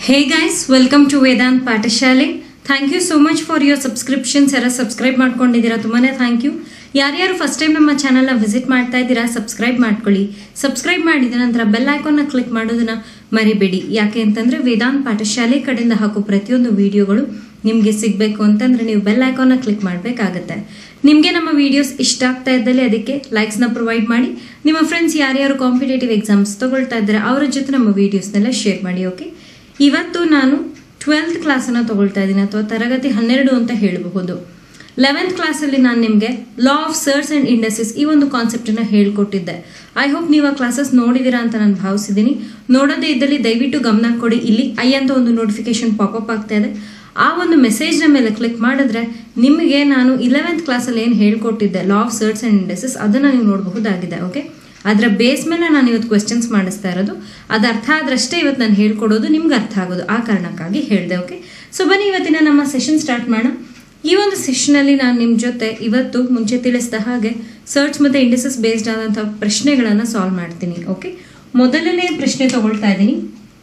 Hey guys, welcome to Vedant ಪಾಠಶಾಲೆ thank you so much for your subscriptions ಯಾರ subscribe ಮಾಡ್ಕೊಂಡಿದ್ದೀರಾ ತುಂಬಾ thank you ಯಾರ್ಯಾರು ಫಸ್ಟ್ ಟೈಮ್ ನಮ್ಮ ಚಾನಲ್ನ ವಿಸಿಟ್ ಮಾಡ್ತಾ ಇದ್ದೀರಾ ಸಬ್ಸ್ಕ್ರೈಬ್ ಮಾಡ್ಕೊಳ್ಳಿ ಸಬ್ಸ್ಕ್ರೈಬ್ ಮಾಡಿದ ನಂತರ ಬೆಲ್ ಐಕಾನ್ನ ಕ್ಲಿಕ್ ಮಾಡೋದನ್ನ ಮರಿಬೇಡಿ ಯಾಕೆ ಅಂತಂದ್ರೆ ವೇದಾಂತ್ ಪಾಠಶಾಲೆ ಕಡೆಯಿಂದ ಹಾಕೋ ಪ್ರತಿಯೊಂದು ವಿಡಿಯೋಗಳು ನಿಮಗೆ ಸಿಗಬೇಕು ಅಂತಂದ್ರೆ ನೀವು ಬೆಲ್ ಐಕಾನ್ನ ಕ್ಲಿಕ್ ಮಾಡಬೇಕಾಗತ್ತೆ ನಿಮಗೆ ನಮ್ಮ ವಿಡಿಯೋಸ್ ಇಷ್ಟ ಆಗ್ತಾ ಇದ್ದಲ್ಲಿ ಅದಕ್ಕೆ ಲೈಕ್ಸ್ನ ಪ್ರೊವೈಡ್ ಮಾಡಿ ನಿಮ್ಮ ಫ್ರೆಂಡ್ಸ್ ಯಾರ್ಯಾರು ಕಾಂಪಿಟೇಟಿವ್ ಎಕ್ಸಾಮ್ಸ್ ತಗೊಳ್ತಾ ಇದ್ದಾರೆ ಅವರ ಜೊತೆ ನಮ್ಮ ವಿಡಿಯೋಸ್ನೆಲ್ಲ ಶೇರ್ ಮಾಡಿ ಓಕೆ ಇವತ್ತು ನಾನು ಟ್ವೆಲ್ತ್ ಕ್ಲಾಸನ್ನು ತಗೊಳ್ತಾ ಇದ್ದೀನಿ ಅಥವಾ ತರಗತಿ ಹನ್ನೆರಡು ಅಂತ ಹೇಳಬಹುದು ಲೆವೆಂತ್ ಕ್ಲಾಸಲ್ಲಿ ನಾನು ನಿಮಗೆ law of surds and industries ಈ ಒಂದು ಕಾನ್ಸೆಪ್ಟನ್ನು ಹೇಳ್ಕೊಟ್ಟಿದ್ದೆ ಐ ಹೋಪ್ ನೀವು ಆ ಕ್ಲಾಸಸ್ ನೋಡಿದ್ದೀರಾ ಅಂತ ನಾನು ಭಾವಿಸಿದ್ದೀನಿ ನೋಡೋದೇ ಇದ್ದಲ್ಲಿ ದಯವಿಟ್ಟು ಗಮನ ಕೊಡಿ ಇಲ್ಲಿ ಐ ಅಂತ ಒಂದು ನೋಟಿಫಿಕೇಶನ್ ಪಾಪಪ್ ಆಗ್ತಾ ಇದೆ ಆ ಒಂದು ಮೆಸೇಜ್ನ ಮೇಲೆ ಕ್ಲಿಕ್ ಮಾಡಿದ್ರೆ ನಿಮಗೆ ನಾನು ಇಲೆವೆಂತ್ ಕ್ಲಾಸಲ್ಲಿ ಏನು ಹೇಳ್ಕೊಟ್ಟಿದ್ದೆ law of surds and industries ಅದನ್ನು ನೀವು ನೋಡಬಹುದಾಗಿದೆ ಓಕೆ ಅದರ ಬೇಸ್ ಮೇಲೆ ನಾನು ಇವತ್ತು ಕ್ವೆಶನ್ಸ್ ಮಾಡಿಸ್ತಾ ಇರೋದು ಅದು ಅರ್ಥ ಆದ್ರಷ್ಟೇ ಇವತ್ತು ನಾನು ಹೇಳ್ಕೊಡೋದು ನಿಮ್ಗೆ ಅರ್ಥ ಆಗೋದು ಆ ಕಾರಣಕ್ಕಾಗಿ ಹೇಳಿದೆ ಓಕೆ ಸೊ ಬನ್ನಿ ಇವತ್ತಿನ ನಮ್ಮ ಸೆಷನ್ ಸ್ಟಾರ್ಟ್ ಮಾಡೋಣ ಈ ಒಂದು ಸೆಷನಲ್ಲಿ ನಾನು ನಿಮ್ಮ ಜೊತೆ ಇವತ್ತು ಮುಂಚೆ ತಿಳಿಸಿದ ಹಾಗೆ ಸರ್ಚ್ ಮತ್ತು ಇಂಡಸ್ಟ್ರೀಸ್ ಬೇಸ್ಡ್ ಆದಂಥ ಪ್ರಶ್ನೆಗಳನ್ನು ಸಾಲ್ವ್ ಮಾಡ್ತೀನಿ ಓಕೆ ಮೊದಲನೇ ಪ್ರಶ್ನೆ ತಗೊಳ್ತಾ ಇದ್ದೀನಿ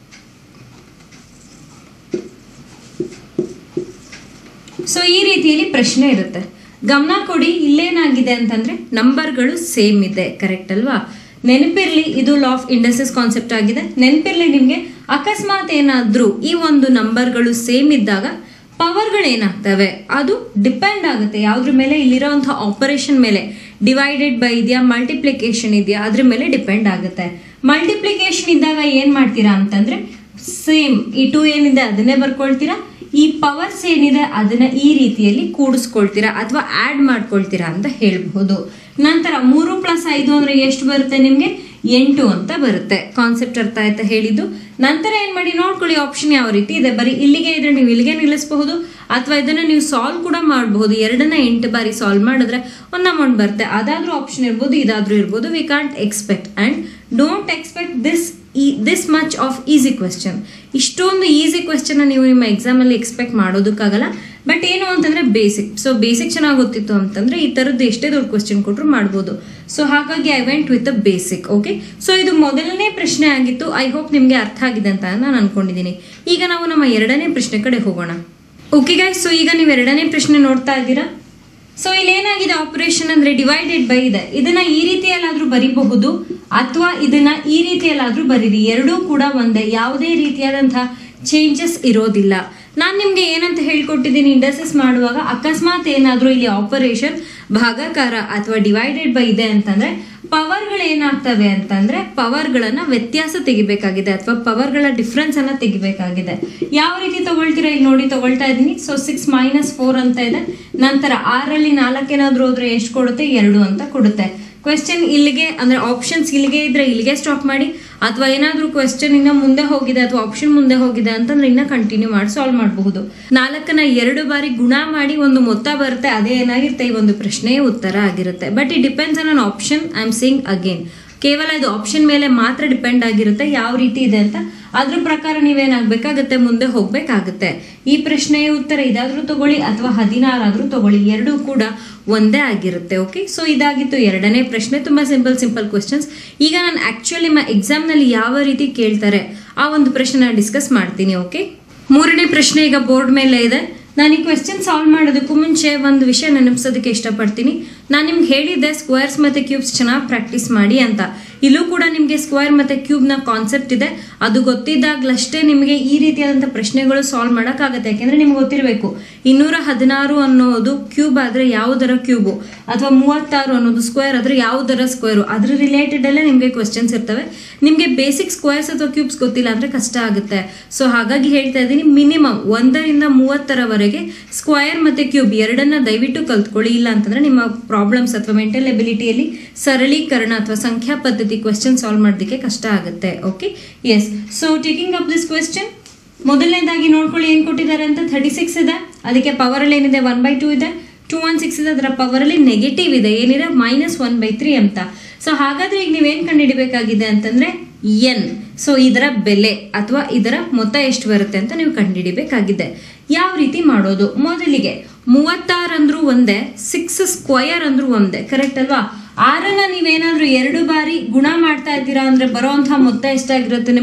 ಸೊ ಈ ರೀತಿಯಲ್ಲಿ ಪ್ರಶ್ನೆ ಇರುತ್ತೆ ಗಮನ ಕೊಡಿ ಇಲ್ಲೇನಾಗಿದೆ ಅಂತಂದ್ರೆ ನಂಬರ್ಗಳು ಸೇಮ್ ಇದೆ ಕರೆಕ್ಟ್ ಅಲ್ವಾ ನೆನಪಿರ್ಲಿ ಇದು ಲಾ ಆಫ್ ಇಂಡಸ್ಟ್ರೀಸ್ ಕಾನ್ಸೆಪ್ಟ್ ಆಗಿದೆ ನೆನಪಿರ್ಲಿ ನಿಮಗೆ ಅಕಸ್ಮಾತ್ ಏನಾದ್ರೂ ಈ ಒಂದು ನಂಬರ್ಗಳು ಸೇಮ್ ಇದ್ದಾಗ ಪವರ್ಗಳು ಏನಾಗ್ತವೆ ಅದು ಡಿಪೆಂಡ್ ಆಗುತ್ತೆ ಯಾವ್ದ್ರ ಮೇಲೆ ಇಲ್ಲಿರೋಂಥ ಆಪರೇಷನ್ ಮೇಲೆ ಡಿವೈಡೆಡ್ ಬೈ ಇದೆಯಾ ಮಲ್ಟಿಪ್ಲಿಕೇಶನ್ ಇದೆಯಾ ಅದ್ರ ಮೇಲೆ ಡಿಪೆಂಡ್ ಆಗುತ್ತೆ ಮಲ್ಟಿಪ್ಲಿಕೇಶನ್ ಇದ್ದಾಗ ಏನ್ ಮಾಡ್ತೀರಾ ಅಂತಂದ್ರೆ ಸೇಮ್ ಈ ಟು ಏನಿದೆ ಅದನ್ನೇ ಬರ್ಕೊಳ್ತೀರಾ ಈ ಪವರ್ಸ್ ಏನಿದೆ ಅದನ್ನ ಈ ರೀತಿಯಲ್ಲಿ ಕೂಡಿಸ್ಕೊಳ್ತೀರಾ ಅಥವಾ ಆಡ್ ಮಾಡ್ಕೊಳ್ತೀರಾ ಅಂತ ಹೇಳ್ಬಹುದು ನಂತರ ಮೂರು ಪ್ಲಸ್ ಐದು ಅಂದ್ರೆ ಎಷ್ಟು ಬರುತ್ತೆ ನಿಮ್ಗೆ ಎಂಟು ಅಂತ ಬರುತ್ತೆ ಕಾನ್ಸೆಪ್ಟ್ ಅರ್ಥ ಆಯ್ತಾ ಹೇಳಿದ್ದು ನಂತರ ಏನ್ ಮಾಡಿ ನೋಡ್ಕೊಳ್ಳಿ ಆಪ್ಷನ್ ಯಾವ ರೀತಿ ಇದೆ ಬರೀ ಇಲ್ಲಿಗೆ ಇದ್ರೆ ನೀವು ಇಲ್ಲಿಗೆ ನಿಲ್ಲಿಸಬಹುದು ಅಥವಾ ಇದನ್ನ ನೀವು ಸಾಲ್ವ್ ಕೂಡ ಮಾಡಬಹುದು ಎರಡನ್ನ ಎಂಟು ಬಾರಿ ಸಾಲ್ವ್ ಮಾಡಿದ್ರೆ ಒಂದು ಅಮೌಂಟ್ ಬರುತ್ತೆ ಅದಾದ್ರೂ ಆಪ್ಷನ್ ಇರ್ಬೋದು ಇದಾದ್ರೂ ಇರ್ಬೋದು we can't expect and don't expect this ಈ this much of easy question ಇಷ್ಟೊಂದು ಈಸಿ ಕ್ವೆಶ್ಚನ್ ನೀವು ನಿಮ್ಮ ಎಕ್ಸಾಮಲ್ಲಿ ಎಕ್ಸ್ಪೆಕ್ಟ್ ಮಾಡೋದಕ್ಕಾಗಲ್ಲ ಬಟ್ ಏನು ಅಂತಂದ್ರೆ ಬೇಸಿಕ್ ಸೊ ಬೇಸಿಕ್ ಚೆನ್ನಾಗಿ ಗೊತ್ತಿತ್ತು ಅಂತಂದ್ರೆ ಈ ಥರದ್ದು ಎಷ್ಟೇ ದೊಡ್ಡ ಕ್ವೆಶ್ಚನ್ ಕೊಟ್ಟರು ಮಾಡ್ಬೋದು ಸೊ ಹಾಗಾಗಿ I went with a basic okay so ಇದು ಮೊದಲನೇ ಪ್ರಶ್ನೆ ಆಗಿತ್ತು ಐ ಹೋಪ್ ನಿಮಗೆ ಅರ್ಥ ಆಗಿದೆ ಅಂತ ನಾನು ಅನ್ಕೊಂಡಿದ್ದೀನಿ ಈಗ ನಾವು ನಮ್ಮ ಎರಡನೇ ಪ್ರಶ್ನೆ ಕಡೆ ಹೋಗೋಣ ಓಕೆ ಗೈಸ್ ಸೊ ಈಗ ನೀವು ಎರಡನೇ ಪ್ರಶ್ನೆ ನೋಡ್ತಾ ಇದ್ದೀರಾ ಸೊ ಇಲ್ಲಿ ಏನಾಗಿದೆ ಆಪರೇಷನ್ ಅಂದ್ರೆ ಡಿವೈಡೆಡ್ ಬೈ ಇದೆ ಇದನ್ನ ಈ ರೀತಿಯಲ್ಲಾದ್ರೂ ಬರಿಬಹುದು ಅಥವಾ ಇದನ್ನ ಈ ರೀತಿಯಲ್ಲಾದ್ರೂ ಬರೀರಿ ಎರಡೂ ಕೂಡ ಒಂದೇ ಯಾವುದೇ ರೀತಿಯಾದಂತಹ ಚೇಂಜಸ್ ಇರೋದಿಲ್ಲ ನಾನು ನಿಮ್ಗೆ ಏನಂತ ಹೇಳ್ಕೊಟ್ಟಿದ್ದೀನಿ ಇಂಡಸ್ಟ್ರೀಸ್ ಮಾಡುವಾಗ ಅಕಸ್ಮಾತ್ ಏನಾದ್ರೂ ಇಲ್ಲಿ ಆಪರೇಷನ್ ಭಾಗಾಕಾರ ಅಥವಾ ಡಿವೈಡೆಡ್ ಬೈ ಇದೆ ಅಂತಂದ್ರೆ ಪವರ್ಗಳು ಏನಾಗ್ತವೆ ಅಂತಂದ್ರೆ ಪವರ್ಗಳನ್ನ ವ್ಯತ್ಯಾಸ ತೆಗಿಬೇಕಾಗಿದೆ ಅಥವಾ ಪವರ್ಗಳ ಡಿಫ್ರೆನ್ಸ್ ಅನ್ನ ತೆಗಿಬೇಕಾಗಿದೆ ಯಾವ ರೀತಿ ತಗೊಳ್ತೀರಾ ಇಲ್ಲಿ ನೋಡಿ ತಗೊಳ್ತಾ ಇದ್ದೀನಿ ಸೊ ಸಿಕ್ಸ್ ಮೈನಸ್ ಫೋರ್ ಅಂತ ಇದೆ ನಂತರ ಆರಲ್ಲಿ ನಾಲ್ಕೇನಾದ್ರೂ ಹೋದ್ರೆ ಎಷ್ಟು ಕೊಡುತ್ತೆ ಎರಡು ಅಂತ ಕೊಡುತ್ತೆ ಕ್ವೆಶ್ಚನ್ ಇಲ್ಲಿಗೆ ಅಂದ್ರೆ ಆಪ್ಷನ್ಸ್ ಇಲ್ಲಿಗೆ ಇದ್ರೆ ಇಲ್ಲಿಗೆ ಸ್ಟಾಪ್ ಮಾಡಿ ಅಥವಾ ಏನಾದ್ರೂ ಕ್ವೆಶ್ಚನ್ ಇನ್ನ ಮುಂದೆ ಹೋಗಿದೆ ಅಥವಾ ಆಪ್ಷನ್ ಮುಂದೆ ಹೋಗಿದೆ ಅಂತಂದ್ರೆ ಇನ್ನ ಕಂಟಿನ್ಯೂ ಮಾಡಿ ಸಾಲ್ವ್ ಮಾಡಬಹುದು ನಾಲ್ಕನ ಎರಡು ಬಾರಿ ಗುಣ ಮಾಡಿ ಒಂದು ಮೊತ್ತ ಬರುತ್ತೆ ಅದೇ ಏನಾಗಿರುತ್ತೆ ಈ ಒಂದು ಪ್ರಶ್ನೆಯ ಉತ್ತರ ಆಗಿರುತ್ತೆ but it depends on an option I am saying again ಕೇವಲ ಇದು ಆಪ್ಷನ್ ಮೇಲೆ ಮಾತ್ರ ಡಿಪೆಂಡ್ ಆಗಿರುತ್ತೆ ಯಾವ ರೀತಿ ಇದೆ ಅಂತ ಅದ್ರ ಪ್ರಕಾರ ನೀವೇನಾಗಬೇಕಾಗತ್ತೆ ಮುಂದೆ ಹೋಗ್ಬೇಕಾಗತ್ತೆ ಈ ಪ್ರಶ್ನೆಯ ಉತ್ತರ ಇದಾದ್ರೂ ತಗೊಳ್ಳಿ ಅಥವಾ ಹದಿನಾರಾದ್ರೂ ತಗೊಳ್ಳಿ ಎರಡೂ ಕೂಡ ಒಂದೇ ಆಗಿರುತ್ತೆ ಓಕೆ ಸೊ ಇದಾಗಿತ್ತು ಎರಡನೇ ಪ್ರಶ್ನೆ ತುಂಬಾ ಸಿಂಪಲ್ ಸಿಂಪಲ್ ಕ್ವೆಶನ್ಸ್ ಈಗ ನಾನು ಆಕ್ಚುಲಿ ನಿಮ್ಮ ಎಕ್ಸಾಮ್ನಲ್ಲಿ ಯಾವ ರೀತಿ ಕೇಳ್ತಾರೆ ಆ ಒಂದು ಪ್ರಶ್ನೆ ಡಿಸ್ಕಸ್ ಮಾಡ್ತೀನಿ ಓಕೆ ಮೂರನೇ ಪ್ರಶ್ನೆ ಈಗ ಬೋರ್ಡ್ ಮೇಲೆ ಇದೆ ನಾನು ಈ ಕ್ವೆಶ್ಚನ್ ಸಾಲ್ವ್ ಮಾಡೋದಕ್ಕೂ ಮುಂಚೆ ಒಂದು ವಿಷಯ ನೆನಪಿಸೋದಕ್ಕೆ ಇಷ್ಟಪಡ್ತೀನಿ ನಾನು ನಿಮ್ಗೆ ಹೇಳಿದ್ದೆ ಸ್ಕ್ವೇರ್ಸ್ ಮತ್ತು ಕ್ಯೂಬ್ಸ್ ಚೆನ್ನಾಗಿ ಪ್ರಾಕ್ಟೀಸ್ ಮಾಡಿ ಅಂತ ಇಲ್ಲೂ ಕೂಡ ನಿಮಗೆ ಸ್ಕ್ವೇರ್ ಮತ್ತು ಕ್ಯೂಬ್ನ ಕಾನ್ಸೆಪ್ಟ್ ಇದೆ ಅದು ಗೊತ್ತಿದ್ದಾಗಲಷ್ಟೇ ನಿಮಗೆ ಈ ರೀತಿಯಾದಂಥ ಪ್ರಶ್ನೆಗಳು ಸಾಲ್ವ್ ಮಾಡೋಕ್ಕಾಗತ್ತೆ ಯಾಕೆಂದರೆ ನಿಮ್ಗೆ ಗೊತ್ತಿರಬೇಕು ಇನ್ನೂರ ಹದಿನಾರು ಅನ್ನೋದು ಕ್ಯೂಬ್ ಆದರೆ ಯಾವುದರ ಕ್ಯೂಬು ಅಥವಾ ಮೂವತ್ತಾರು ಅನ್ನೋದು ಸ್ಕ್ವೇರ್ ಆದರೆ ಯಾವುದರ ಸ್ಕ್ವೇರು ಅದ್ರ ರಿಲೇಟೆಡ್ ಅಲ್ಲೇ ನಿಮಗೆ ಕ್ವೆಶ್ಚನ್ಸ್ ಇರ್ತವೆ ನಿಮಗೆ ಬೇಸಿಕ್ ಸ್ಕ್ವೇರ್ಸ್ ಅಥವಾ ಕ್ಯೂಬ್ಸ್ ಗೊತ್ತಿಲ್ಲ ಅಂದರೆ ಕಷ್ಟ ಆಗುತ್ತೆ ಸೊ ಹಾಗಾಗಿ ಹೇಳ್ತಾ ಇದ್ದೀನಿ ಮಿನಿಮಮ್ ಒಂದರಿಂದ ಮೂವತ್ತರವರೆಗೆ ಸ್ಕ್ವೇರ್ ಮತ್ತು ಕ್ಯೂಬ್ ಎರಡನ್ನ ದಯವಿಟ್ಟು ಕಲ್ತ್ಕೊಳ್ಳಿ ಇಲ್ಲ ಅಂತಂದ್ರೆ ನಿಮ್ಮ ಪ್ರಾಬ್ಲಮ್ಸ್ ಅಥವಾ ಮೆಂಟಲ್ ಎಬಿಲಿಟಿಯಲ್ಲಿ ಸರಳೀಕರಣ ಅಥವಾ ಸಂಖ್ಯಾ ಪದ್ಧತಿ ಕ್ವೆಶ್ಚನ್ ಸಾಲ್ವ್ ಮಾಡೋದಕ್ಕೆ ಕಷ್ಟ ಆಗುತ್ತೆ okay yes so taking up this question ಮೊದಲನೇದಾಗಿ ನೋಡ್ಕೊಳ್ಳಿ ಏನು ಕೊಟ್ಟಿದ್ದಾರೆ ಅಂತ ಥರ್ಟಿ ಸಿಕ್ಸ್ ಇದೆ ಅದಕ್ಕೆ ಪವರಲ್ಲಿ ಏನಿದೆ ಒನ್ ಬೈ ಟೂ ಇದೆ ಟೂ ಒನ್ ಸಿಕ್ಸ್ ಇದೆ ಅದರ ಪವರಲ್ಲಿ ನೆಗೆಟಿವ್ ಇದೆ ಏನಿದೆ ಮೈನಸ್ ಒನ್ ಬೈ ತ್ರೀ ಅಂತ ಸೊ ಹಾಗಾದ್ರೆ ಈಗ ನೀವೇನು ಕಂಡುಹಿಡಿಬೇಕಾಗಿದೆ ಅಂತಂದ್ರೆ ಎನ್ ಸೊ ಇದರ ಬೆಲೆ ಅಥವಾ ಇದರ ಮೊತ್ತ ಎಷ್ಟು ಬರುತ್ತೆ ಅಂತ ನೀವು ಕಂಡುಹಿಡಿಬೇಕಾಗಿದೆ ಯಾವ ರೀತಿ ಮಾಡೋದು ಮೊದಲಿಗೆ ಮೂವತ್ತಾರು ಅಂದ್ರೂ ಒಂದೇ ಸಿಕ್ಸ್ ಸ್ಕ್ವಯರ್ ಅಂದ್ರೂ ಒಂದೇ ಕರೆಕ್ಟ್ ಅಲ್ವಾ ಆರನ್ನ ನೀವೇನಾದ್ರೂ ಎರಡು ಬಾರಿ ಗುಣ ಮಾಡ್ತಾ ಇದ್ದೀರಾ ಅಂದ್ರೆ ಬರೋಂಥ ಮೊತ್ತ ಎಷ್ಟಾಗಿರುತ್ತೆ ನಿಮಗೆ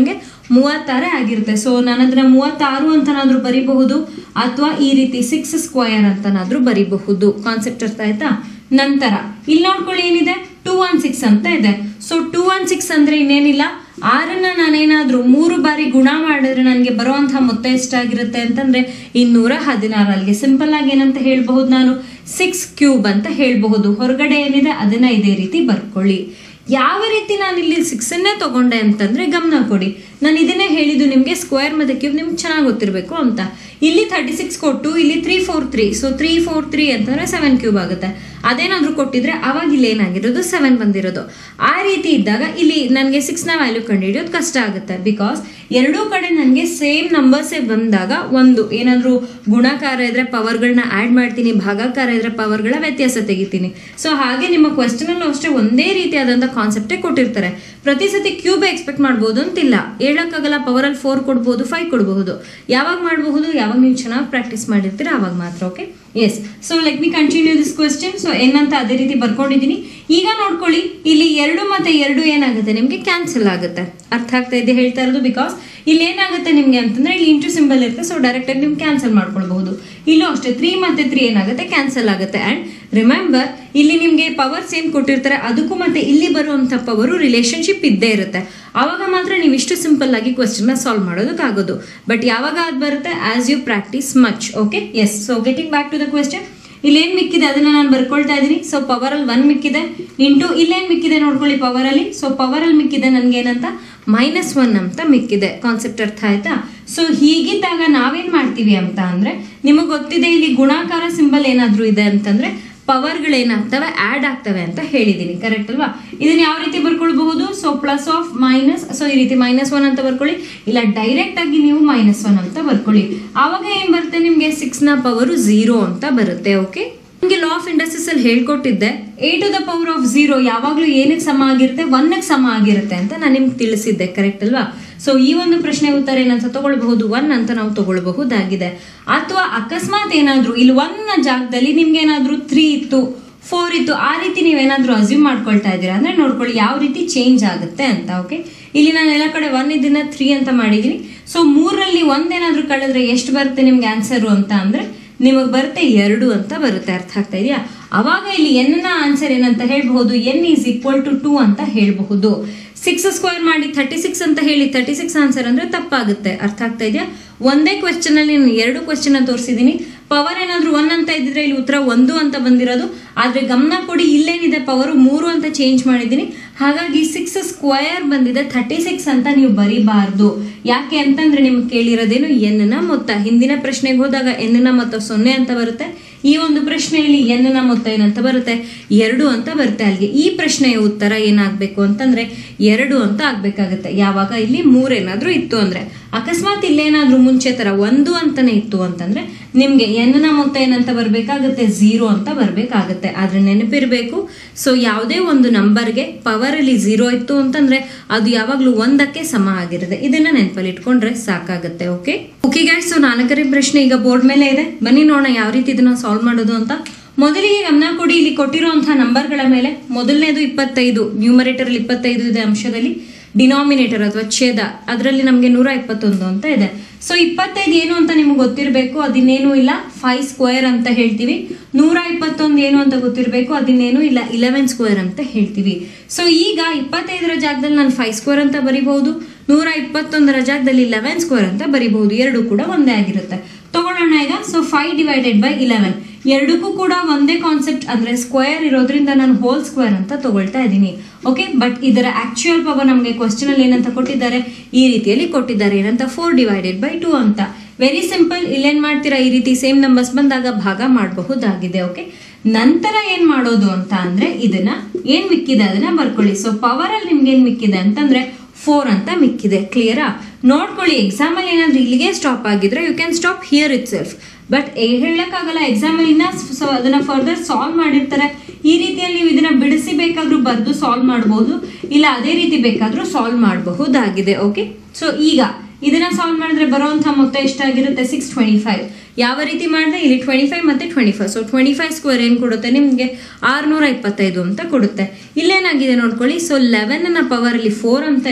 ಮೂವತ್ತಾರೇ ಆಗಿರುತ್ತೆ ಸೊ ನಾನು ಅದನ್ನ ಮೂವತ್ತಾರು ಅಂತನಾದ್ರೂ ಬರಿಬಹುದು ಅಥವಾ ಈ ರೀತಿ ಸಿಕ್ಸ್ ಸ್ಕ್ವಯರ್ ಅಂತನಾದ್ರೂ ಬರಿಬಹುದು ಕಾನ್ಸೆಪ್ಟ್ ಅರ್ಥ ಆಯ್ತಾ ನಂತರ ಇಲ್ಲಿ ನೋಡ್ಕೊಳ್ಳಿ ಏನಿದೆ ಟೂ ಒನ್ ಸಿಕ್ಸ್ ಅಂತ ಇದೆ ಸೊ ಟೂ ಒನ್ ಸಿಕ್ಸ್ ಅಂದ್ರೆ ಇನ್ನೇನಿಲ್ಲ ಆರನ್ನ ನಾನೇನಾದ್ರೂ ಮೂರು ಬಾರಿ ಗುಣ ಮಾಡಿದ್ರೆ ನನಗೆ ಬರುವಂತಹ ಮೊತ್ತ ಎಷ್ಟಾಗಿರುತ್ತೆ ಅಂತಂದ್ರೆ ಇನ್ನೂರ ಹದಿನಾರು ಅಲ್ಲಿಗೆ ಸಿಂಪಲ್ ಆಗಿ ಏನಂತ ಹೇಳ್ಬಹುದು ನಾನು ಸಿಕ್ಸ್ ಕ್ಯೂಬ್ ಅಂತ ಹೇಳ್ಬಹುದು ಹೊರಗಡೆ ಏನಿದೆ ಅದನ್ನ ಇದೇ ರೀತಿ ಬರ್ಕೊಳ್ಳಿ ಯಾವ ರೀತಿ ನಾನು ಇಲ್ಲಿ ಸಿಕ್ಸ್ ಅನ್ನೇ ತಗೊಂಡೆ ಅಂತಂದ್ರೆ ಗಮನ ಕೊಡಿ ನಾನು ಇದನ್ನೇ ಹೇಳಿದ್ದು ನಿಮಗೆ ಸ್ಕ್ವೇರ್ ಮತ್ತೆ ಕ್ಯೂಬ್ ನಿಮ್ಗೆ ಚೆನ್ನಾಗಿ ಗೊತ್ತಿರಬೇಕು ಅಂತ ಇಲ್ಲಿ ಥರ್ಟಿ ಸಿಕ್ಸ್ ಕೊಟ್ಟು ಇಲ್ಲಿ three four three so three four three ಅಂತಂದ್ರೆ ಸೆವೆನ್ ಕ್ಯೂಬ್ ಆಗುತ್ತೆ ಅದೇನಾದ್ರೂ ಕೊಟ್ಟಿದ್ರೆ ಅವಾಗ ಇಲ್ಲಿ ಏನಾಗಿರೋದು ಸೆವೆನ್ ಬಂದಿರೋದು ಆ ರೀತಿ ಇದ್ದಾಗ ಇಲ್ಲಿ ನನಗೆ ಸಿಕ್ಸ್ನ ವ್ಯಾಲ್ಯೂ ಕಂಡುಹಿಡಿಯೋದು ಕಷ್ಟ ಆಗುತ್ತೆ ಬಿಕಾಸ್ ಎರಡೂ ಕಡೆ ನನಗೆ ಸೇಮ್ ನಂಬರ್ಸೇ ಬಂದಾಗ ಒಂದು ಏನಾದರೂ ಗುಣಾಕಾರ ಇದ್ರೆ ಪವರ್ಗಳನ್ನ ಆ್ಯಡ್ ಮಾಡ್ತೀನಿ ಭಾಗಾಕಾರ ಇದ್ರೆ ಪವರ್ಗಳ ವ್ಯತ್ಯಾಸ ತೆಗಿತೀನಿ ಸೊ ಹಾಗೆ ನಿಮ್ಮ ಕ್ವೆಶನಲ್ಲೂ ಅಷ್ಟೇ ಒಂದೇ ರೀತಿಯಾದಂಥ ಕಾನ್ಸೆಪ್ಟೇ ಕೊಟ್ಟಿರ್ತಾರೆ ಪ್ರತಿ ಸತಿ ಕ್ಯೂಬ್ ಎಕ್ಸ್ಪೆಕ್ಟ್ ಮಾಡ್ಬೋದು ಅಂತಿಲ್ಲ ಹೇಳಕ್ಕಾಗಲ್ಲ ಪವರಲ್ಲಿ ಫೋರ್ ಕೊಡ್ಬೋದು ಫೈವ್ ಕೊಡಬಹುದು ಯಾವಾಗ ಮಾಡಬಹುದು ಯಾವಾಗ ನೀವು ಚೆನ್ನಾಗಿ ಪ್ರಾಕ್ಟೀಸ್ ಮಾಡಿರ್ತೀರ ಆವಾಗ ಮಾತ್ರ okay yes so let me continue this question so ಏನಂತ ಅದೇ ರೀತಿ ಬರ್ಕೊಂಡಿದ್ದೀನಿ ಈಗ ನೋಡ್ಕೊಳ್ಳಿ ಇಲ್ಲಿ ಎರಡು ಮತ್ತೆ ಎರಡು ಏನಾಗುತ್ತೆ ನಿಮಗೆ ಕ್ಯಾನ್ಸಲ್ ಆಗುತ್ತೆ ಅರ್ಥ ಆಗ್ತಾ ಇದೆ ಹೇಳ್ತಾ ಇರೋದು ಬಿಕಾಸ್ ಇಲ್ಲಿ ಏನಾಗುತ್ತೆ ನಿಮಗೆ ಅಂತಂದ್ರೆ ಇಲ್ಲಿ ಇಂಟು ಸಿಂಬಲ್ ಇರುತ್ತೆ ಸೊ ಡೈರೆಕ್ಟ್ ಆಗಿ ನೀವು ಕ್ಯಾನ್ಸಲ್ ಮಾಡ್ಕೊಳ್ಬಹುದು ಇಲ್ಲೂ ಅಷ್ಟೇ ತ್ರೀ ಮತ್ತೆ ತ್ರೀ ಏನಾಗುತ್ತೆ ಕ್ಯಾನ್ಸಲ್ ಆಗುತ್ತೆ ಅಂಡ್ ರಿಮೆಂಬರ್ ಇಲ್ಲಿ ನಿಮಗೆ ಪವರ್ಸ್ ಏನ್ ಕೊಟ್ಟಿರ್ತಾರೆ ಅದಕ್ಕೂ ಮತ್ತೆ ಇಲ್ಲಿ ಬರುವಂತ ಪವರು ರಿಲೇಶನ್ಶಿಪ್ ಇದ್ದೇ ಇರುತ್ತೆ ಆವಾಗ ಮಾತ್ರ ನೀವು ಇಷ್ಟು ಸಿಂಪಲ್ ಆಗಿ ಕ್ವಶನ್ ಸಾಲ್ವ್ ಮಾಡೋದಕ್ಕಾಗೋದು ಬಟ್ ಯಾವಾಗ ಅದು ಬರುತ್ತೆ as you practice much okay yes so getting back to the question ಇಲ್ಲೇನ್ ಮಿಕ್ಕಿದೆ ಅದನ್ನ ನಾನು ಬರ್ಕೊಳ್ತಾ ಇದ್ದೀನಿ ಸೊ ಪವರ್ ಅಲ್ಲಿ ಒನ್ ಮಿಕ್ಕಿದೆ ಇಂಟು ಇಲ್ಲೇನ್ ಮಿಕ್ಕಿದೆ ನೋಡ್ಕೊಳ್ಳಿ ಪವರ್ ಅಲ್ಲಿ ಸೊ ಪವರ್ ಅಲ್ಲಿ ಮಿಕ್ಕಿದೆ ನನ್ಗೆ ಏನಂತ ಮೈನಸ್ ಒನ್ ಅಂತ ಮಿಕ್ಕಿದೆ ಕಾನ್ಸೆಪ್ಟ್ ಅರ್ಥ ಆಯ್ತಾ ಸೊ ಹೀಗಿದ್ದಾಗ ನಾವೇನ್ ಮಾಡ್ತೀವಿ ಅಂತ ಅಂದ್ರೆ ನಿಮಗೆ ಗೊತ್ತಿದೆ ಇಲ್ಲಿ ಗುಣಾಕಾರ ಸಿಂಬಲ್ ಏನಾದ್ರೂ ಇದೆ ಅಂತಂದ್ರೆ ಪವರ್ಗಳೇನಾಗ್ತವೆ ಆ್ಯಡ್ ಆಗ್ತವೆ ಅಂತ ಹೇಳಿದ್ದೀನಿ ಕರೆಕ್ಟ್ ಅಲ್ವಾ ಇದನ್ನ ಯಾವ ರೀತಿ ಬರ್ಕೊಳ್ಬಹುದು so plus of minus so ಈ ರೀತಿ ಮೈನಸ್ ಒನ್ ಅಂತ ಬರ್ಕೊಳ್ಳಿ ಇಲ್ಲ ಡೈರೆಕ್ಟ್ ಆಗಿ ನೀವು ಮೈನಸ್ ಒನ್ ಅಂತ ಬರ್ಕೊಳ್ಳಿ ಆವಾಗ ಏನ್ ಬರುತ್ತೆ ನಿಮ್ಗೆ ಸಿಕ್ಸ್ ನ ಪವರ್ ಝೀರೋ ಅಂತ ಬರುತ್ತೆ ಓಕೆ ನಿಮಗೆ ಲಾ ಆಫ್ ಇಂಡಸ್ಟ್ರೀಸ್ ಅಲ್ಲಿ ಹೇಳ್ಕೊಟ್ಟಿದ್ದೆ a to the power of zero ಯಾವಾಗಲೂ ಏನಕ್ಕೆ ಸಮ ಆಗಿರುತ್ತೆ ಒನ್ಗೆ ಸಮ ಆಗಿರುತ್ತೆ ಅಂತ ನಾನು ನಿಮ್ಗೆ ತಿಳಿಸಿದ್ದೆ ಕರೆಕ್ಟ್ ಅಲ್ವಾ ಸೊ ಈ ಒಂದು ಪ್ರಶ್ನೆ ಉತ್ತರ ಏನಂತ ತಗೊಳ್ಬಹುದು ಒನ್ ಅಂತ ನಾವು ತಗೊಳ್ಬಹುದಾಗಿದೆ ಅಥವಾ ಅಕಸ್ಮಾತ್ ಏನಾದ್ರೂ ಇಲ್ಲಿ ಒನ್ ನ ಜಾಗದಲ್ಲಿ ನಿಮ್ಗೆ ಏನಾದ್ರೂ ತ್ರೀ ಇತ್ತು ಫೋರ್ ಇತ್ತು ಆ ರೀತಿ ನೀವೇನಾದ್ರೂ ಅಸ್ಯೂಮ್ ಮಾಡ್ಕೊಳ್ತಾ ಇದ್ದೀರಾ ಅಂದ್ರೆ ನೋಡ್ಕೊಳ್ಳಿ ಯಾವ ರೀತಿ ಚೇಂಜ್ ಆಗುತ್ತೆ ಅಂತ ಓಕೆ ಇಲ್ಲಿ ನಾನು ಎಲ್ಲ ಕಡೆ ಒನ್ ಇದನ್ನ ತ್ರೀ ಅಂತ ಮಾಡಿದೀನಿ ಸೊ ಮೂರರಲ್ಲಿ ಒಂದೇನಾದ್ರೂ ಕಳೆದ್ರೆ ಎಷ್ಟು ಬರುತ್ತೆ ನಿಮ್ಗೆ ಆನ್ಸರು ಅಂತ ಅಂದ್ರೆ ನಿಮಗೆ ಬರುತ್ತೆ ಎರಡು ಅಂತ ಬರುತ್ತೆ ಅರ್ಥ ಆಗ್ತಾ ಇದೆಯಾ ಅವಾಗ ಇಲ್ಲಿ ಎನ್ ನ ಆನ್ಸರ್ ಏನಂತ ಹೇಳ್ಬಹುದು n is equal to two ಅಂತ ಹೇಳ್ಬಹುದು ಸಿಕ್ಸ್ ಸ್ಕ್ವೇರ್ ಮಾಡಿ ಥರ್ಟಿ ಸಿಕ್ಸ್ ಅಂತ ಹೇಳಿ ತರ್ಟಿ ಸಿಕ್ಸ್ ಆನ್ಸರ್ ಅಂದ್ರೆ ತಪ್ಪಾಗುತ್ತೆ ಅರ್ಥ ಆಗ್ತಾ ಇದೆಯಾ ಒಂದೇ ಕ್ವೆಶ್ಚನ್ ಅಲ್ಲಿ ನಾನು ಎರಡು ಕ್ವೆಶ್ಚನ್ ತೋರಿಸಿದ್ದೀನಿ ಪವರ್ ಏನಾದ್ರೂ ಒನ್ ಅಂತ ಇದ್ದಿದ್ರೆ ಇಲ್ಲಿ ಉತ್ತರ ಒಂದು ಅಂತ ಬಂದಿರೋದು ಆದ್ರೆ ಗಮನ ಕೊಡಿ ಇಲ್ಲೇನಿದೆ ಪವರ್ ಮೂರು ಅಂತ ಚೇಂಜ್ ಮಾಡಿದ್ದೀನಿ ಹಾಗಾಗಿ ಸಿಕ್ಸ್ ಸ್ಕ್ವಯರ್ ಬಂದಿದೆ ಥರ್ಟಿ ಸಿಕ್ಸ್ ಅಂತ ನೀವು ಬರಿಬಾರ್ದು ಯಾಕೆ ಅಂತಂದ್ರೆ ನಿಮ್ಗೆ ಕೇಳಿರೋದೇನು ಎನ್ ನ ಮೊತ್ತ ಹಿಂದಿನ ಪ್ರಶ್ನೆಗೆ ಹೋದಾಗ ಎನ್ ನ ಮೊತ್ತ ಸೊನ್ನೆ ಅಂತ ಬರುತ್ತೆ ಈ ಒಂದು ಪ್ರಶ್ನೆಯಲ್ಲಿ ಎನ್ ನ ಮೊತ್ತ ಏನಂತ ಬರುತ್ತೆ ಎರಡು ಅಂತ ಬರುತ್ತೆ ಅಲ್ಲಿಗೆ ಈ ಪ್ರಶ್ನೆಯ ಉತ್ತರ ಏನಾಗಬೇಕು ಅಂತಂದ್ರೆ ಎರಡು ಅಂತ ಆಗ್ಬೇಕಾಗತ್ತೆ ಯಾವಾಗ ಇಲ್ಲಿ ಮೂರೇನಾದ್ರೂ ಇತ್ತು ಅಂದ್ರೆ ಅಕಸ್ಮಾತ್ ಇಲ್ಲೇನಾದ್ರೂ ಮುಂಚೆ ತರ ಒಂದು ಅಂತಾನೆ ಇತ್ತು ಅಂತಂದ್ರೆ ನಿಮ್ಗೆ ಎನ್ ನ ಮೊತ್ತ ಏನಂತ ಬರ್ಬೇಕಾಗತ್ತೆ ಝೀರೋ ಅಂತ ಬರ್ಬೇಕಾಗತ್ತೆ ಆದ್ರೆ ನೆನಪಿರ್ಬೇಕು ಸೊ ಯಾವುದೇ ಒಂದು ನಂಬರ್ಗೆ ಪವರ್ ಅಲ್ಲಿ ಝೀರೋ ಇತ್ತು ಅಂತಂದ್ರೆ ಅದು ಯಾವಾಗ್ಲೂ ಒಂದಕ್ಕೆ ಸಮ ಆಗಿರುತ್ತೆ ಇದನ್ನ ನೆನಪಲ್ಲಿ ಇಟ್ಕೊಂಡ್ರೆ ಸಾಕಾಗತ್ತೆ ಓಕೆ ಓಕೆ ಗೈಸ್ ಸೊ ನಾಲ್ಕನೇ ಪ್ರಶ್ನೆ ಈಗ ಬೋರ್ಡ್ ಮೇಲೆ ಇದೆ ಬನ್ನಿ ನೋಡೋಣ ಯಾವ ರೀತಿ ಇದನ್ನ ಸಾಲ್ವ್ ಮಾಡೋದು ಅಂತ ಮೊದಲಿಗೆ ಗಮನ ಕೊಡಿ ಇಲ್ಲಿ ಕೊಟ್ಟಿರುವಂತಹ ನಂಬರ್ಗಳ ಮೇಲೆ ಮೊದಲನೇದು ಇಪ್ಪತ್ತೈದು ನ್ಯೂಮರೇಟರ್ ಅಲ್ಲಿ ಇಪ್ಪತ್ತೈದು ಇದೆ ಅಂಶದಲ್ಲಿ ಡಿನಾಮಿನೇಟರ್ ಅಥವಾ ಛೇದ ಅದರಲ್ಲಿ ನಮಗೆ ನೂರ ಇಪ್ಪತ್ತೊಂದು ಅಂತ ಇದೆ ಸೊ ಇಪ್ಪತ್ತೈದು ಏನು ಅಂತ ನಿಮ್ಗೆ ಗೊತ್ತಿರಬೇಕು ಅದಿನ್ನೇನು ಇಲ್ಲ ಫೈವ್ ಸ್ಕ್ವೇರ್ ಅಂತ ಹೇಳ್ತೀವಿ ನೂರ ಇಪ್ಪತ್ತೊಂದು ಏನು ಅಂತ ಗೊತ್ತಿರಬೇಕು ಅದಿನ್ನೇನು ಇಲ್ಲ ಇಲೆವೆನ್ ಸ್ಕ್ವೇರ್ ಅಂತ ಹೇಳ್ತೀವಿ ಸೊ ಈಗ ಇಪ್ಪತ್ತೈದರ ಜಾಗದಲ್ಲಿ ನಾನು ಫೈವ್ ಸ್ಕ್ವೇರ್ ಅಂತ ಬರಿಬಹುದು ನೂರ ಇಪ್ಪತ್ತೊಂದರ ಜಾಗದಲ್ಲಿ ಲೆವೆನ್ ಸ್ಕ್ವೇರ್ ಅಂತ ಬರಿಬಹುದು ಎರಡು ಕೂಡ ಒಂದೇ ಆಗಿರುತ್ತೆ ತಗೊಳ್ಳೋಣ ಈಗ so five divided by eleven ಎರಡಕ್ಕೂ ಕೂಡ ಒಂದೇ ಕಾನ್ಸೆಪ್ಟ್ ಅಂದ್ರೆ ಸ್ಕ್ವೇರ್ ಇರೋದ್ರಿಂದ ನಾನು ಹೋಲ್ ಸ್ಕ್ವೇರ್ ಅಂತ ತಗೊಳ್ತಾ ಇದ್ದೀನಿ ಓಕೆ ಬಟ್ ಇದರ ಆಕ್ಚುಯಲ್ ಪವರ್ ನಮಗೆ ಕ್ವಶನ್ ಅಲ್ಲಿ ಏನಂತ ಕೊಟ್ಟಿದ್ದಾರೆ ಈ ರೀತಿಯಲ್ಲಿ ಕೊಟ್ಟಿದ್ದಾರೆ ಏನಂತ ಫೋರ್ ಡಿವೈಡೆಡ್ ಬೈ ಟೂ ಅಂತ ವೆರಿ ಸಿಂಪಲ್ ಇಲ್ಲೇನ್ ಮಾಡ್ತೀರಾ ಈ ರೀತಿ ಸೇಮ್ ನಂಬರ್ಸ್ ಬಂದಾಗ ಭಾಗ ಮಾಡಬಹುದಾಗಿದೆ ಓಕೆ ನಂತರ ಏನ್ ಮಾಡೋದು ಅಂತ ಅಂದ್ರೆ ಇದನ್ನ ಏನ್ ಮಿಕ್ಕಿದೆ ಅದನ್ನ ಬರ್ಕೊಳ್ಳಿ ಸೊ ಪವರ್ ಅಲ್ಲಿ ನಿಮ್ಗೆ ಏನ್ ಮಿಕ್ಕಿದೆ ಅಂತಂದ್ರೆ ಫೋರ್ ಅಂತ ಮಿಕ್ಕಿದೆ ಕ್ಲಿಯರಾ ನೋಡ್ಕೊಳ್ಳಿ ಎಕ್ಸಾಮ್ ಅಲ್ಲಿ ಏನಾದ್ರೂ ಇಲ್ಲಿಗೆ ಸ್ಟಾಪ್ ಆಗಿದ್ರೆ you can stop here it self but ಹೇಳಕ್ಕಾಗಲ್ಲ ಎಕ್ಸಾಮ್ ಅಲ್ಲಿ ಇನ್ನ ಸೊ ಅದನ್ನ ಫರ್ದರ್ ಸಾಲ್ವ್ ಮಾಡಿರ್ತಾರೆ ಈ ರೀತಿಯಲ್ಲಿ ನೀವು ಇದನ್ನ ಬಿಡಿಸಿ ಬೇಕಾದ್ರೂ ಬರೆದು ಸಾಲ್ವ್ ಮಾಡಬಹುದು ಇಲ್ಲ ಅದೇ ರೀತಿ ಬೇಕಾದ್ರೂ ಸಾಲ್ವ್ ಮಾಡಬಹುದಾಗಿದೆ ಓಕೆ ಸೊ ಈಗ ಇದನ್ನ ಸಾಲ್ವ್ ಮಾಡಿದ್ರೆ ಬರುವಂತ ಮೊತ್ತ ಎಷ್ಟಾಗಿರುತ್ತೆ ಸಿಕ್ಸ್ ಟ್ವೆಂಟಿ ಫೈವ್ ಯಾವ ರೀತಿ ಮಾಡಿದ್ರೆ ಇಲ್ಲಿ ಟ್ವೆಂಟಿ ಫೈವ್ ಮತ್ತೆ twenty five so twenty five square ಏನು ಕೊಡುತ್ತೆ ನಿಮಗೆ ಆರುನೂರ ಇಪ್ಪತ್ತೈದು ಅಂತ ಕೊಡುತ್ತೆ ಇಲ್ಲೇನಾಗಿದೆ ನೋಡ್ಕೊಳ್ಳಿ ಸೊ ಲೆವೆನ್ ನ ಪವರ್ ಅಲ್ಲಿ ಫೋರ್ ಅಂತ ಇದೆ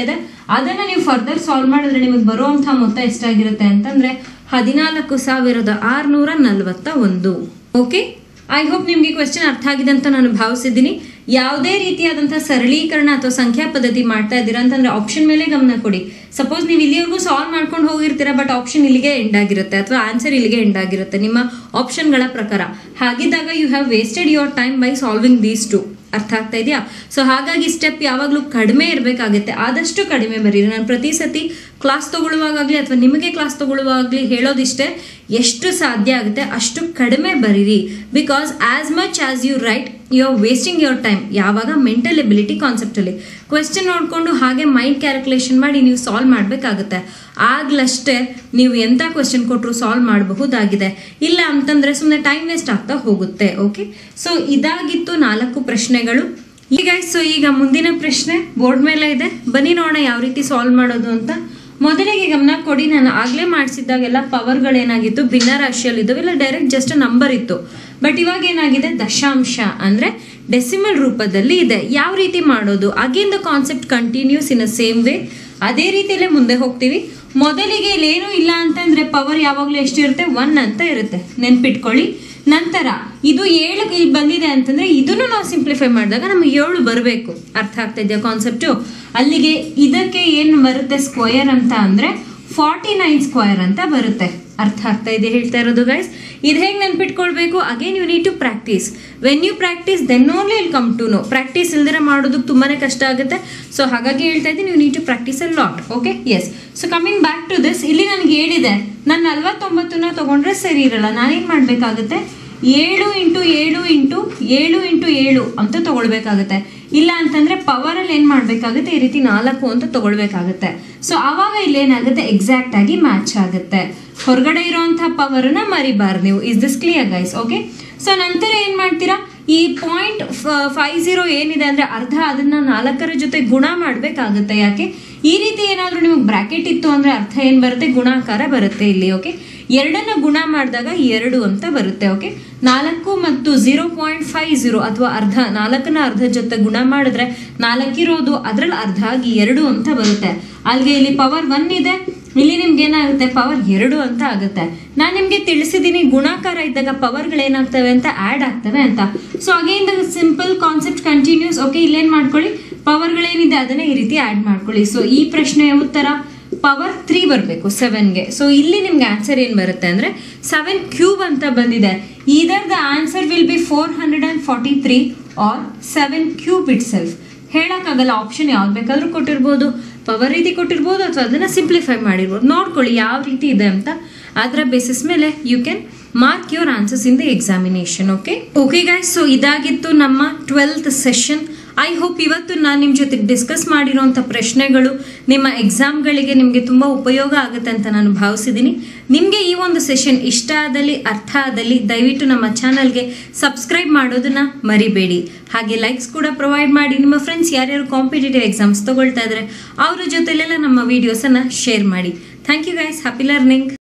ಅದನ್ನ ನೀವು ಫರ್ದರ್ ಸಾಲ್ವ್ ಮಾಡಿದ್ರೆ ನಿಮಗೆ ಬರುವಂತಹ ಮೊತ್ತ ಎಷ್ಟಾಗಿರುತ್ತೆ ಅಂತಂದ್ರೆ ಹದಿನಾಲ್ಕು ಸಾವಿರದ ಆರುನೂರ ನಲವತ್ತ ಒಂದು ಓಕೆ ಐ ಹೋಪ್ ನಿಮಗೆ ಕ್ವೆಶ್ಚನ್ ಅರ್ಥ ಆಗಿದೆ ಅಂತ ನಾನು ಭಾವಿಸಿದ್ದೀನಿ ಯಾವುದೇ ರೀತಿಯಾದಂತಹ ಸರಳೀಕರಣ ಅಥವಾ ಸಂಖ್ಯಾ ಪದ್ಧತಿ ಮಾಡ್ತಾ ಇದ್ದೀರಾ ಅಂತಂದ್ರೆ ಆಪ್ಷನ್ ಮೇಲೆ ಗಮನ ಕೊಡಿ ಸಪೋಸ್ ನೀವು ಇಲ್ಲಿವರೆಗೂ ಸಾಲ್ವ್ ಮಾಡ್ಕೊಂಡು ಹೋಗಿರ್ತೀರಾ ಬಟ್ ಆಪ್ಷನ್ ಇಲ್ಲಿಗೆ ಎಂಡ್ ಆಗಿರುತ್ತೆ ಅಥವಾ ಆನ್ಸರ್ ಇಲ್ಲಿಗೆ ಎಂಡ್ ಆಗಿರುತ್ತೆ ನಿಮ್ಮ ಆಪ್ಷನ್ಗಳ ಪ್ರಕಾರ ಹಾಗಿದ್ದಾಗ you have wasted your time by solving these two ಅರ್ಥ ಆಗ್ತಾ ಇದೆಯಾ ಸೊ ಹಾಗಾಗಿ ಸ್ಟೆಪ್ ಯಾವಾಗಲೂ ಕಡಿಮೆ ಇರಬೇಕಾಗುತ್ತೆ ಆದಷ್ಟು ಕಡಿಮೆ ಬರೀರಿ ನಾನು ಪ್ರತಿ ಸತಿ ಕ್ಲಾಸ್ ತಗೊಳ್ಳುವಾಗಲಿ ಅಥವಾ ನಿಮಗೆ ಕ್ಲಾಸ್ ತಗೊಳ್ಳುವಾಗಲಿ ಹೇಳೋದಿಷ್ಟೇ ಎಷ್ಟು ಸಾಧ್ಯ ಆಗುತ್ತೆ ಅಷ್ಟು ಕಡಿಮೆ ಬರೀರಿ because as much as you write you are wasting your time ಯಾವಾಗ ಮೆಂಟಲ್ ಎಬಿಲಿಟಿ ಕಾನ್ಸೆಪ್ಟಲ್ಲಿ ಕ್ವೆಶ್ಚನ್ ನೋಡಿಕೊಂಡು ಹಾಗೆ ಮೈಂಡ್ ಕ್ಯಾಲ್ಕುಲೇಷನ್ ಮಾಡಿ ನೀವು ಸಾಲ್ವ್ ಮಾಡಬೇಕಾಗುತ್ತೆ ಆಗ್ಲಷ್ಟೇ ನೀವು ಎಂಥ ಕ್ವೆಶ್ಚನ್ ಕೊಟ್ಟರು ಸಾಲ್ವ್ ಮಾಡಬಹುದಾಗಿದೆ ಇಲ್ಲ ಅಂತಂದ್ರೆ ಸುಮ್ಮನೆ ಟೈಮ್ ವೇಸ್ಟ್ ಆಗ್ತಾ ಹೋಗುತ್ತೆ ಓಕೆ ಸೊ ಇದಾಗಿತ್ತು ನಾಲ್ಕು ಪ್ರಶ್ನೆಗಳು ಈಗ ಸೊ ಈಗ ಮುಂದಿನ ಪ್ರಶ್ನೆ ಬೋರ್ಡ್ ಮೇಲೆ ಇದೆ ಬನ್ನಿ ನೋಡೋಣ ಯಾವ ರೀತಿ ಸಾಲ್ವ್ ಮಾಡೋದು ಅಂತ ಮೊದಲಿಗೆ ಗಮನ ಕೊಡಿ ನಾನು ಆಗಲೇ ಮಾಡಿಸಿದ್ದಾಗೆಲ್ಲ ಪವರ್ಗಳೇನಾಗಿತ್ತು ಭಿನ್ನ ರಾಶಿಯಲ್ಲಿ ಇದ್ದವು ಇಲ್ಲ ಡೈರೆಕ್ಟ್ ಜಸ್ಟ್ ನಂಬರ್ ಇತ್ತು ಬಟ್ ಇವಾಗ ಏನಾಗಿದೆ ದಶಾಂಶ ಅಂದ್ರೆ ಡೆಸಿಮಲ್ ರೂಪದಲ್ಲಿ ಇದೆ ಯಾವ ರೀತಿ ಮಾಡೋದು again the concept continues in a same way ಅದೇ ರೀತಿಯಲ್ಲೇ ಮುಂದೆ ಹೋಗ್ತೀವಿ ಮೊದಲಿಗೆ ಇಲ್ಲೇನು ಇಲ್ಲ ಅಂತಂದ್ರೆ ಪವರ್ ಯಾವಾಗಲೂ ಎಷ್ಟಿರುತ್ತೆ ಒನ್ ಅಂತ ಇರುತ್ತೆ ನೆನ್ಪಿಟ್ಕೊಳ್ಳಿ ನಂತರ ಇದು ಏಳು ಇಲ್ಲಿ ಬಂದಿದೆ ಅಂತಂದ್ರೆ ಇದನ್ನು ನಾವು ಸಿಂಪ್ಲಿಫೈ ಮಾಡಿದಾಗ ನಮಗೆ ಏಳು ಬರಬೇಕು ಅರ್ಥ ಆಗ್ತಾ ಇದೆಯಾ ಕಾನ್ಸೆಪ್ಟು ಅಲ್ಲಿಗೆ ಇದಕ್ಕೆ ಏನು ಬರುತ್ತೆ ಸ್ಕ್ವಯರ್ ಅಂತ ಅಂದ್ರೆ ಫಾರ್ಟಿ ನೈನ್ ಸ್ಕ್ವಯರ್ ಅಂತ ಬರುತ್ತೆ ಅರ್ಥ ಆಗ್ತಾ ಇದೆ ಹೇಳ್ತಾ ಇರೋದು ಗೈಸ್ ಇದು ಹೇಗೆ ನೆನ್ಪಿಟ್ಕೊಳ್ಬೇಕು again you need to practice when you practice then only will come to know practice ಇಲ್ದಿರ ಮಾಡೋದು ತುಂಬಾನೇ ಕಷ್ಟ ಆಗುತ್ತೆ ಸೊ ಹಾಗಾಗಿ ಹೇಳ್ತಾ ಇದ್ದೀನಿ you need to practice a lot okay yes so coming back to this ಇಲ್ಲಿ ನನಗೆ ಹೇಳಿದೆ ನಾನು ನಲ್ವತ್ತೊಂಬತ್ತನ್ನ ತಗೊಂಡ್ರೆ ಸರಿ ಇರಲ್ಲ ನಾನೇನು ಮಾಡಬೇಕಾಗುತ್ತೆ ಏಳು ಇಂಟು ಏಳು ಇಂಟು ಏಳು ಇಂಟು ಏಳು ಅಂತ ತಗೊಳ್ಬೇಕಾಗುತ್ತೆ ಇಲ್ಲ ಅಂತಂದ್ರೆ ಪವರ್ ಅಲ್ಲಿ ಏನ್ ಮಾಡ್ಬೇಕಾಗುತ್ತೆ ಈ ರೀತಿ ನಾಲ್ಕು ಅಂತ ತಗೊಳ್ಬೇಕಾಗುತ್ತೆ ಸೊ ಅವಾಗ ಇಲ್ಲಿ ಏನಾಗುತ್ತೆ ಎಕ್ಸಾಕ್ಟ್ ಆಗಿ ಮ್ಯಾಚ್ ಆಗುತ್ತೆ ಹೊರಗಡೆ ಇರುವಂತಹ ಪವರ್ನ ಮರಿಬಾರ್ದು ನೀವು is this clear guys okay so ನಂತರ ಏನ್ ಮಾಡ್ತೀರಾ ಈ ಪಾಯಿಂಟ್ ಫೈವ್ ಜೀರೋ ಏನಿದೆ ಅಂದ್ರೆ ಅರ್ಧ ಅದನ್ನ ನಾಲ್ಕರ ಜೊತೆ ಗುಣ ಮಾಡ್ಬೇಕಾಗುತ್ತೆ ಯಾಕೆ ಈ ರೀತಿ ಏನಾದ್ರೂ ನಿಮಗೆ ಬ್ರಾಕೆಟ್ ಇತ್ತು ಅಂದ್ರೆ ಅರ್ಥ ಏನ್ ಬರುತ್ತೆ ಗುಣಾಕಾರ ಬರುತ್ತೆ ಇಲ್ಲಿ ಓಕೆ ಎರಡನ್ನ ಗುಣ ಮಾಡಿದಾಗ ಎರಡು ಅಂತ ಬರುತ್ತೆ ಓಕೆ ನಾಲ್ಕು ಮತ್ತು ಝೀರೋ ಪಾಯಿಂಟ್ ಫೈವ್ ಜೀರೋ ಅಥವಾ ಅರ್ಧ ನಾಲ್ಕನ ಅರ್ಧ ಜೊತೆ ಗುಣ ಮಾಡಿದ್ರೆ ನಾಲ್ಕಿರೋದು ಅದ್ರಲ್ಲಿ ಅರ್ಧ ಆಗಿ ಎರಡು ಅಂತ ಬರುತ್ತೆ ಅಲ್ಲಿಗೆ ಇಲ್ಲಿ ಪವರ್ ಒನ್ ಇದೆ ಇಲ್ಲಿ ನಿಮ್ಗೆ ಏನಾಗುತ್ತೆ ಪವರ್ ಎರಡು ಅಂತ ಆಗುತ್ತೆ ನಾನು ನಿಮ್ಗೆ ತಿಳಿಸಿದ್ದೀನಿ ಗುಣಾಕಾರ ಇದ್ದಾಗ ಪವರ್ಗಳು ಏನಾಗ್ತವೆ ಅಂತ ಆಡ್ ಆಗ್ತವೆ ಅಂತ so again the simple concept continues okay ಇಲ್ಲೇನ್ ಮಾಡ್ಕೊಳ್ಳಿ ಪವರ್ಗಳೇನಿದೆ ಅದನ್ನ ಈ ರೀತಿ ಆಡ್ ಮಾಡ್ಕೊಳ್ಳಿ ಸೊ ಈ ಪ್ರಶ್ನೆಯ ಉತ್ತರ ಪವರ್ ತ್ರೀ ಬರಬೇಕು ಸೆವೆನ್ಗೆ ಸೊ ಇಲ್ಲಿ ನಿಮ್ಗೆ ಆನ್ಸರ್ ಏನು ಬರುತ್ತೆ ಅಂದರೆ ಸೆವೆನ್ ಕ್ಯೂಬ್ ಅಂತ ಬಂದಿದೆ either the answer will be four hundred and forty three or seven cube itself ಹೇಳೋಕ್ಕಾಗಲ್ಲ ಆಪ್ಷನ್ ಯಾವ್ದು ಬೇಕಾದ್ರೂ ಕೊಟ್ಟಿರ್ಬೋದು ಪವರ್ ರೀತಿ ಕೊಟ್ಟಿರ್ಬೋದು ಅಥವಾ ಅದನ್ನು ಸಿಂಪ್ಲಿಫೈ ಮಾಡಿರ್ಬೋದು ನೋಡ್ಕೊಳ್ಳಿ ಯಾವ ರೀತಿ ಇದೆ ಅಂತ ಅದರ ಬೇಸಿಸ್ ಮೇಲೆ you can mark your answers in the examination okay okay guys so ಇದಾಗಿತ್ತು ನಮ್ಮ ಟ್ವೆಲ್ತ್ ಸೆಷನ್ ಐ ಹೋಪ್ ಇವತ್ತು ನಾನು ನಿಮ್ಮ ಜೊತೆ ಡಿಸ್ಕಸ್ ಮಾಡಿರೋಂಥ ಪ್ರಶ್ನೆಗಳು ನಿಮ್ಮ ಎಕ್ಸಾಮ್ಗಳಿಗೆ ನಿಮಗೆ ತುಂಬ ಉಪಯೋಗ ಆಗುತ್ತೆ ಅಂತ ನಾನು ಭಾವಿಸಿದ್ದೀನಿ ನಿಮಗೆ ಈ ಒಂದು ಸೆಷನ್ ಇಷ್ಟ ಆದಲ್ಲಿ ಅರ್ಥ ಆದಲ್ಲಿ ದಯವಿಟ್ಟು ನಮ್ಮ ಚಾನಲ್ಗೆ ಸಬ್ಸ್ಕ್ರೈಬ್ ಮಾಡೋದನ್ನ ಮರಿಬೇಡಿ ಹಾಗೆ ಲೈಕ್ಸ್ ಕೂಡ ಪ್ರೊವೈಡ್ ಮಾಡಿ ನಿಮ್ಮ ಫ್ರೆಂಡ್ಸ್ ಯಾರ್ಯಾರು ಕಾಂಪಿಟೇಟಿವ್ ಎಕ್ಸಾಮ್ಸ್ ತಗೊಳ್ತಾ ಇದ್ದಾರೆ ಅವರ ಜೊತೆಲೆಲ್ಲ ನಮ್ಮ ವಿಡಿಯೋಸನ್ನು ಶೇರ್ ಮಾಡಿ thank you guys happy learning